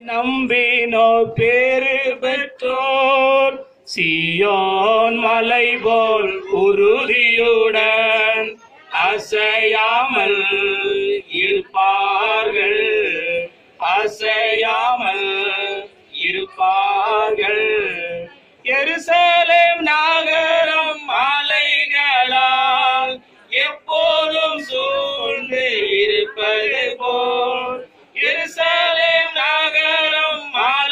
நம்பினோ பேரு பெற்றோர் சியோன் மலை போல் உறுதியுடன் அசையாமல் இருப்பார்கள் அசையாமல் இருப்பார்கள் எருசலேம் நகரம் மாலைகளால் எப்போதும் சூழ்ந்து இருப்பது போல் எருசலேம் நகரம்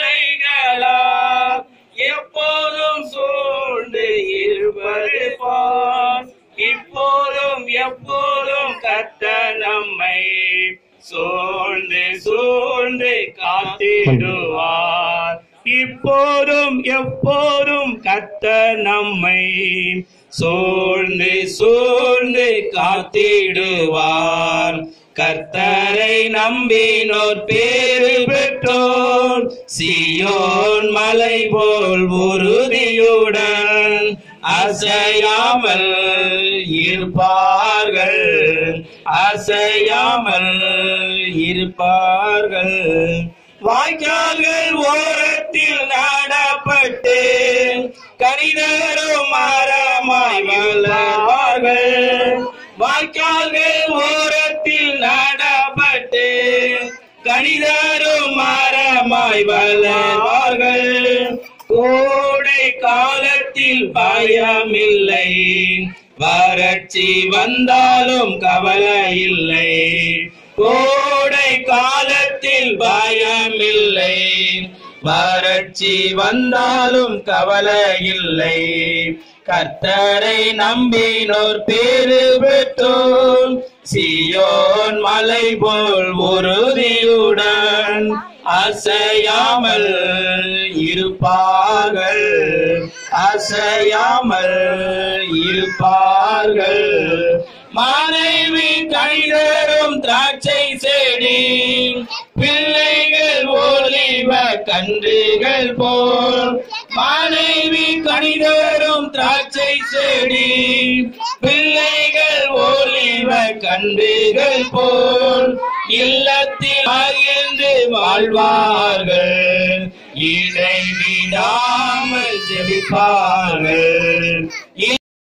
மாலைகளால் எப்போதும் சூழ்ந்து இருப்பது போல் இப்போதும் எப்போதும் கத்த நம்மை சூழ்ந்து சூழ்ந்து காத்திடுவார் இப்போதும் எப்போதும் கத்த நம்மை சூழ்ந்து சூழ்ந்து காத்திடுவார் கர்த்தரை நம்பினோர் பேரு பெற்றோர் சியோன் மலை போல் உறுதியுடன் அசையாமல் இருப்பார்கள் அசையாமல் இருப்பார்கள் வாய்க்கால்கள் ஓரத்தில் நாடப்பட்டு கணிதரும் மரமாய் வளர்வார்கள் வாய்க்கால்கள் ஓரத்தில் நாடப்பட்டு கணிதரும் மரமாய் வளர்வார்கள் கோடை காலத்தில் பயமில்லை வறட்சி வந்தாலும் கவலை இல்லை கோடை காலத்தில் பயமில்லை வறட்சி வந்தாலும் கவலை இல்லை கர்த்தரை நம்பினோர் பேரு பெற்றோர் சியோன் மலை போல் உறுதியுடன் அசையாமல் இருப்பார்கள் அசையாமல் இருப்பார்கள் மனைவி கணிதரும் திராட்சை செடி பிள்ளைகள் ஒலிவ கன்றுகள் போல் மனைவி கணிதரும் திராட்சை செடி பிள்ளைகள் ஒலிவ கன்றுகள் போல் இல்லத்தில் மகிழ்ந்து வாழ்வார்கள் இடைவிடாமல் ஜெபிப்பார்கள்